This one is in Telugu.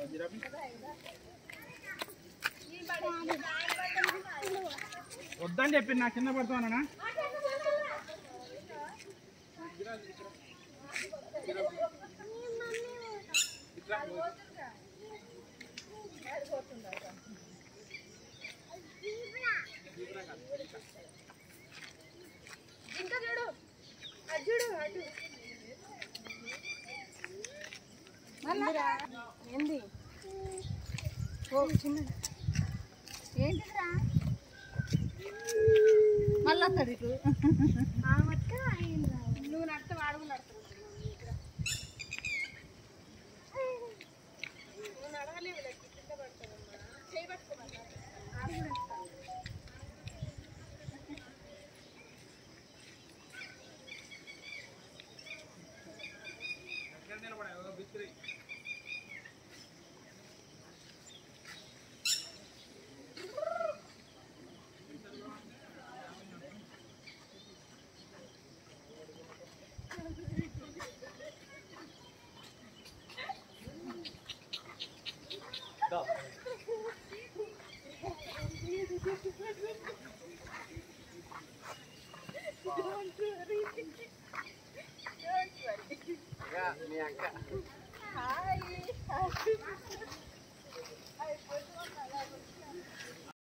వద్దని చెప్పి నా కింద పడుతానా ఇంకా చూడు అటు చూడు అటు ఏంది ఓ చిన్న ఏంటిదిరా మళ్ళీ వస్తుంది ఇటు నువ్వు నడితే వాడు కూడా నడుస్తాడు నువ్వు నడవలేవు లెక్క కింద పడతావమ్మా చేయి పట్టుకోమన్నా ఆడు కూడా నడుస్తాడు. మీ అక్క హాయ్